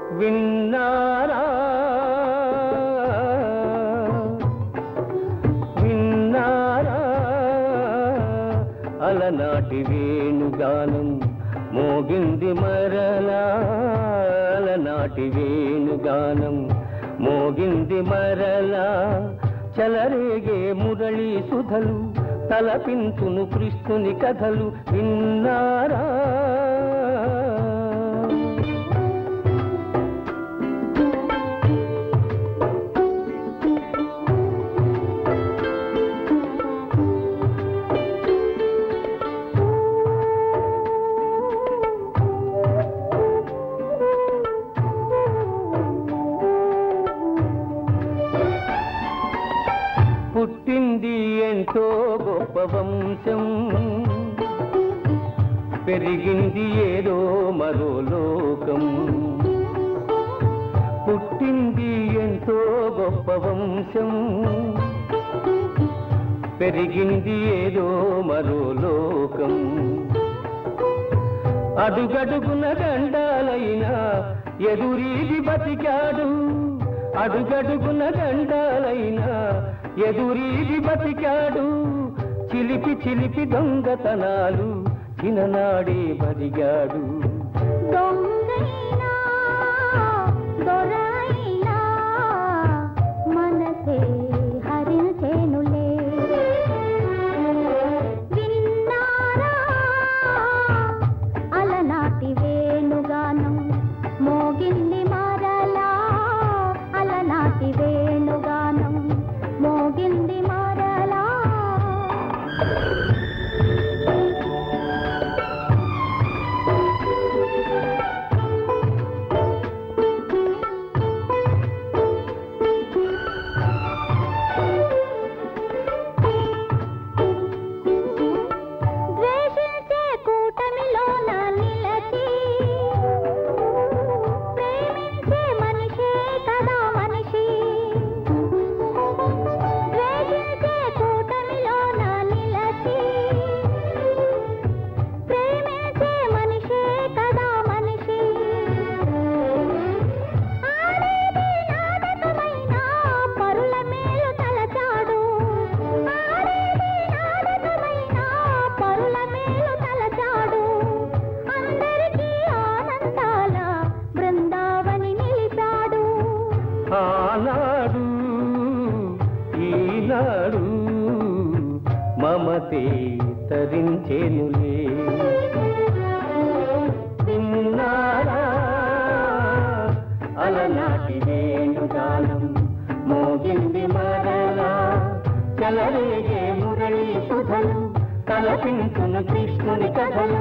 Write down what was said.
విన్నారా విన్నారా అలనాటి వేణుగానం మోగింది మరలా అలనాటి వేణుగానం మోగింది మరలా చలరేగే మురళీ సుధలు తలపించును కృష్ణుని కథలు విన్నారా పుట్టింది ఎంతో గొప్ప వంశం పెరిగింది ఏదో మరో లోకం పుట్టింది ఎంతో గొప్ప వంశం పెరిగింది ఏదో మరో లోకం అడుగడుగున గండాలైనా ఎదురీది బతికాడు అడుగడుగున గండాలైనా ఎదురీది బతికాడు చిలిపి చిలిపి దొంగతనాలు చిన్ననాడే బరిగాడు దొంగైనా దొరైనా మనసే హరించేనులే విన్నారా అలనాటి వేణుగానం మోగింది మరలా అలనాటి వేణుగానం మోగింది మరలా ద్వేషించే కూటమిలోన నిలచి ప్రేమించే మనిషే కదా మనిషి ద్వేషించే కూటమిలోన నిలచి ప్రేమించే మనిషే కదా మనిషి ఆడేది నాటకమైన పరుల మేలు తలచాడు ఆడేది నాటకమైన పరుల మేలు తలచాడు అందరికీ ఆనందాల బృందావని నిలిచాడు ఆనాడు ఈనాడు మమతే తరించేనులే విన్నారా అలనాటి వేణుగానం మోగింది మరలా చలరేగే మురళీ సుధలు తలపించును కృష్ణుని కథలు